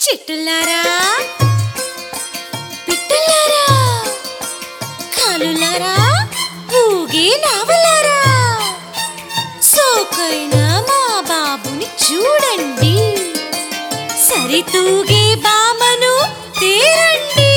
చెట్టులారా పిట్టలారా కాలులారా ఊగే నావలారా సోకైన మా బాబుని చూడండి సరితూగే బామను తేరండి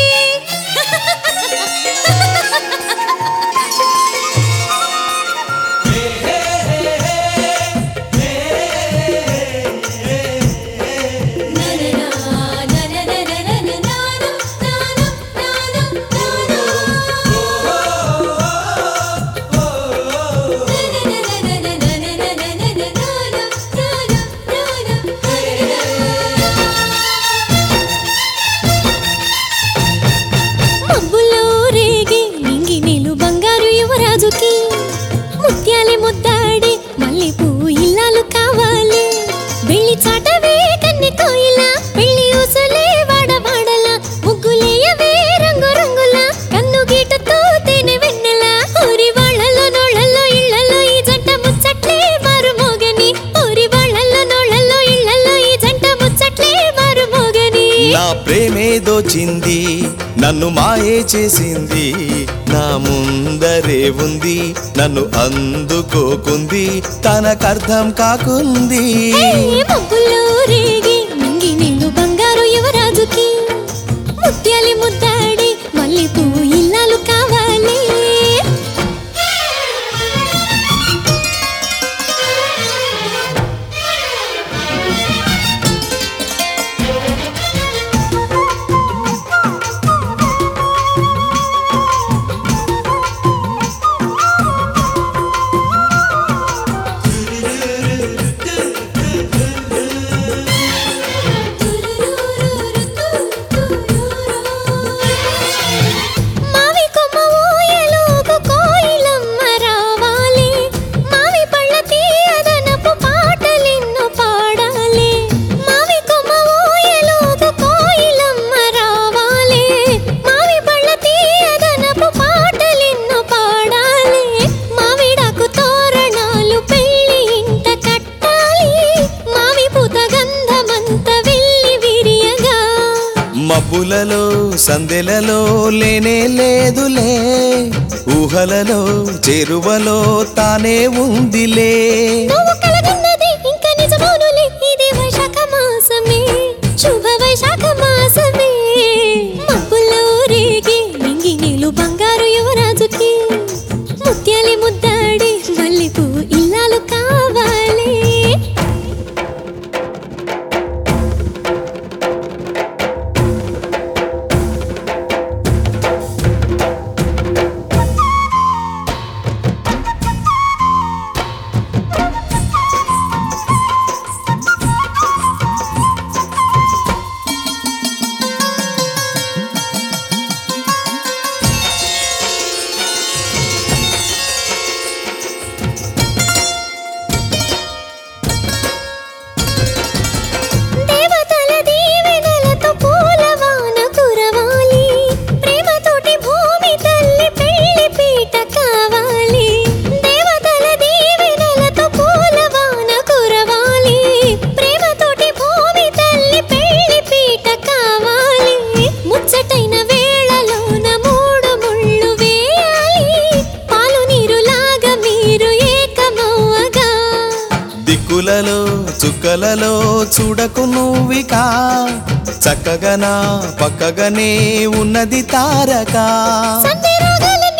మబ్బుల్లో రేగి నింగి నీళ్ళు బంగారు యువరాజుకి ముత్యాలి ముద్దాడి మళ్ళీ పువ్వు ఇల్లాలు కావాలి వెళ్ళి చాటవే కన్నె కోయిల పెళ్లి ఊసలే వాడవాడల ముగ్గులేయవే రంగు రంగుల కన్ను గీటతో తేనె వెన్నెల ఊరి వాళ్ళలో నోళ్ళల్లో ఇళ్లలో ఈ జంట ముచ్చట్లే మారు మోగని ఊరి వాళ్ళల్లో నోళ్ళల్లో ఇళ్లలో ఈ జంట ముచ్చట్లే మారు మోగని నా ప్రేమే దోచింది నన్ను మాయే చేసింది నా ముందరే ఉంది నన్ను అందుకోకుంది తనకర్థం కాకుంది మబ్బుల్లో రేగి మింగి నిన్ను బంగారు యువరాజుకి ముత్యాలి ముద్దాడి మళ్ళీ పువ్వు ఇల్లాలు కావాలి మావి కొమ్మ ఊయలోగు కోయిలమ్మ రావాలి మావి పళ్ళ తీయదనపు పాటలెన్నో పాడాలి మావి కొమ్మ ఊయలోగు కోయిలమ్మ రావాలి మావి పళ్ళ తీయదనపు పాటలెన్నో పాడాలి మావిడాకు తోరణాలు పెళ్లి ఇంట కట్టాలి మావి పూత గంధమంత వెళ్ళి విరియగా మబ్బులలో సందెలలో లేనే లేదులే ఊహలలో చేరువలో తానే ఉందిలే నువ్వు కలగన్నది ఇంకా నిజమౌనులే ఇది వైశాఖ మాసమే శుభ వైశాఖ మాసమే మబ్బుల్లో రేగి మింగి నీళ్ళు బంగారు యువరాజుకి ముత్యాలి ముద్దాడి మళ్ళీ పువ్వు ఇల్లాలు కావాలి దేవతల దీవెనలతో పూలవాన కురవాలి ప్రేమతోటి భూమి తల్లి పెళ్లి పీట కావాలి దేవతల దీవెనలతో పూలవాన కురవాలి ప్రేమతోటి భూమి తల్లి పెళ్లి పీట కావాలి ముచ్చటైన వేళలోన మూడు ముళ్ళు వేయాలి పాలు నీరులాగా మీరు ఏకమవ్వగా దిక్కులలో చుక్కలలో చూడకు నువ్వికా చక్కగా నా పక్కగానే ఉన్నది తారక సంధ్య రాగాల